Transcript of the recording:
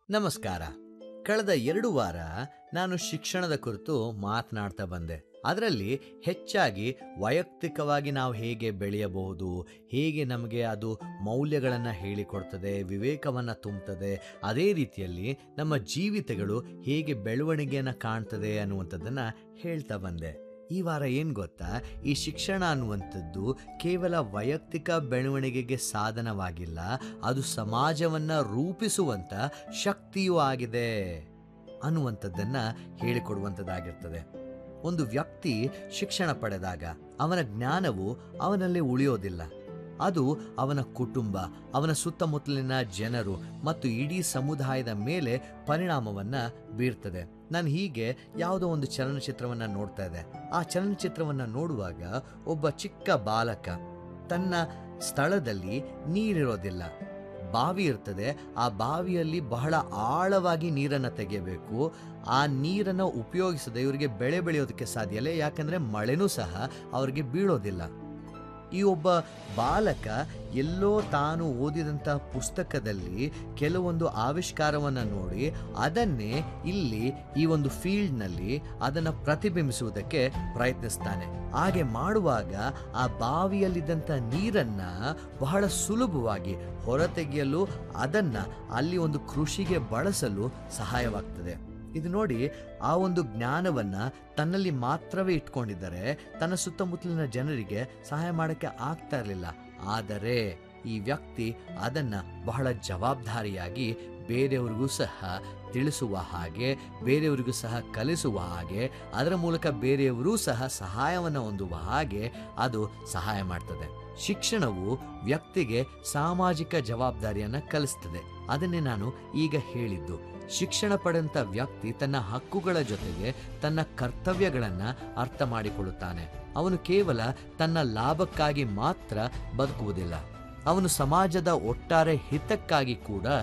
ನಮಸ್ಕಾರ ಕಳೆದ ಎರಡು ವಾರ ನಾನು ಶಿಕ್ಷಣದ ಕುರಿತು ಮಾತನಾಡ್ತಾ ಬಂದೆ ಅದರಲ್ಲಿ ಹೆಚ್ಚಾಗಿ ವೈಯಕ್ತಿಕವಾಗಿ ನಾವು ಹೇಗೆ ಬೆಳೆಯಬಹುದು ಹೇಗೆ ನಮಗೆ ಅದು ಮೌಲ್ಯಗಳನ್ನು ಹೇಳಿಕೊಡ್ತದೆ ವಿವೇಕವನ್ನು ತುಂಬುತ್ತದೆ ಅದೇ ರೀತಿಯಲ್ಲಿ ನಮ್ಮ ಜೀವಿತಗಳು ಹೇಗೆ ಬೆಳವಣಿಗೆಯನ್ನು ಕಾಣ್ತದೆ ಅನ್ನುವಂಥದ್ದನ್ನು ಹೇಳ್ತಾ ಬಂದೆ ಈ ವಾರ ಏನು ಗೊತ್ತಾ ಈ ಶಿಕ್ಷಣ ಅನ್ನುವಂಥದ್ದು ಕೇವಲ ವೈಯಕ್ತಿಕ ಬೆಳವಣಿಗೆಗೆ ಸಾಧನವಾಗಿಲ್ಲ ಅದು ಸಮಾಜವನ್ನು ರೂಪಿಸುವಂಥ ಶಕ್ತಿಯೂ ಆಗಿದೆ ಅನ್ನುವಂಥದ್ದನ್ನು ಹೇಳಿಕೊಡುವಂಥದ್ದಾಗಿರ್ತದೆ ಒಂದು ವ್ಯಕ್ತಿ ಶಿಕ್ಷಣ ಪಡೆದಾಗ ಅವನ ಜ್ಞಾನವು ಅವನಲ್ಲಿ ಉಳಿಯೋದಿಲ್ಲ ಅದು ಅವನ ಕುಟುಂಬ ಅವನ ಸುತ್ತಮುತ್ತಲಿನ ಜನರು ಮತ್ತು ಇಡೀ ಸಮುದಾಯದ ಮೇಲೆ ಪರಿಣಾಮವನ್ನು ಬೀರ್ತದೆ ನಾನು ಹೀಗೆ ಯಾವುದೋ ಒಂದು ಚಲನಚಿತ್ರವನ್ನು ನೋಡ್ತಾ ಇದ್ದೆ ಆ ಚಲನಚಿತ್ರವನ್ನು ನೋಡುವಾಗ ಒಬ್ಬ ಚಿಕ್ಕ ಬಾಲಕ ತನ್ನ ಸ್ಥಳದಲ್ಲಿ ನೀರಿರೋದಿಲ್ಲ ಬಾವಿ ಇರ್ತದೆ ಆ ಬಾವಿಯಲ್ಲಿ ಬಹಳ ಆಳವಾಗಿ ನೀರನ್ನು ತೆಗೆಯಬೇಕು ಆ ನೀರನ್ನು ಉಪಯೋಗಿಸದೆ ಇವರಿಗೆ ಬೆಳೆ ಬೆಳೆಯೋದಕ್ಕೆ ಸಾಧ್ಯ ಇಲ್ಲ ಯಾಕಂದರೆ ಮಳೆನೂ ಸಹ ಅವರಿಗೆ ಬೀಳೋದಿಲ್ಲ ಈ ಒಬ್ಬ ಬಾಲಕ ಎಲ್ಲೋ ತಾನು ಓದಿದಂಥ ಪುಸ್ತಕದಲ್ಲಿ ಕೆಲವೊಂದು ಆವಿಷ್ಕಾರವನ್ನು ನೋಡಿ ಅದನ್ನೇ ಇಲ್ಲಿ ಈ ಒಂದು ಫೀಲ್ಡ್ನಲ್ಲಿ ಅದನ್ನು ಪ್ರತಿಬಿಂಬಿಸುವುದಕ್ಕೆ ಪ್ರಯತ್ನಿಸ್ತಾನೆ ಹಾಗೆ ಮಾಡುವಾಗ ಆ ಬಾವಿಯಲ್ಲಿದ್ದಂಥ ನೀರನ್ನ ಬಹಳ ಸುಲಭವಾಗಿ ಹೊರತೆಗೆಯಲು ಅದನ್ನ ಅಲ್ಲಿ ಒಂದು ಕೃಷಿಗೆ ಬಳಸಲು ಸಹಾಯವಾಗ್ತದೆ ಇದು ನೋಡಿ ಆ ಒಂದು ಜ್ಞಾನವನ್ನ ತನ್ನಲ್ಲಿ ಮಾತ್ರವೇ ಇಟ್ಕೊಂಡಿದ್ದರೆ ತನ್ನ ಸುತ್ತಮುತ್ತಲಿನ ಜನರಿಗೆ ಸಹಾಯ ಮಾಡೋಕ್ಕೆ ಆಗ್ತಾ ಇರಲಿಲ್ಲ ಆದರೆ ಈ ವ್ಯಕ್ತಿ ಅದನ್ನ ಬಹಳ ಜವಾಬ್ದಾರಿಯಾಗಿ ಬೇರೆಯವ್ರಿಗೂ ಸಹ ತಿಳಿಸುವ ಹಾಗೆ ಬೇರೆಯವರಿಗೂ ಸಹ ಕಲಿಸುವ ಹಾಗೆ ಅದರ ಮೂಲಕ ಬೇರೆಯವರೂ ಸಹ ಸಹಾಯವನ್ನು ಹೊಂದುವ ಹಾಗೆ ಅದು ಸಹಾಯ ಮಾಡ್ತದೆ ಶಿಕ್ಷಣವು ವ್ಯಕ್ತಿಗೆ ಸಾಮಾಜಿಕ ಜವಾಬ್ದಾರಿಯನ್ನು ಕಲಿಸ್ತದೆ ಅದನ್ನೇ ನಾನು ಈಗ ಹೇಳಿದ್ದು ಶಿಕ್ಷಣ ಪಡೆದಂಥ ವ್ಯಕ್ತಿ ತನ್ನ ಹಕ್ಕುಗಳ ಜೊತೆಗೆ ತನ್ನ ಕರ್ತವ್ಯಗಳನ್ನು ಅರ್ಥ ಮಾಡಿಕೊಳ್ಳುತ್ತಾನೆ ಅವನು ಕೇವಲ ತನ್ನ ಲಾಭಕ್ಕಾಗಿ ಮಾತ್ರ ಬದುಕುವುದಿಲ್ಲ ಅವನು ಸಮಾಜದ ಒಟ್ಟಾರೆ ಹಿತಕ್ಕಾಗಿ ಕೂಡ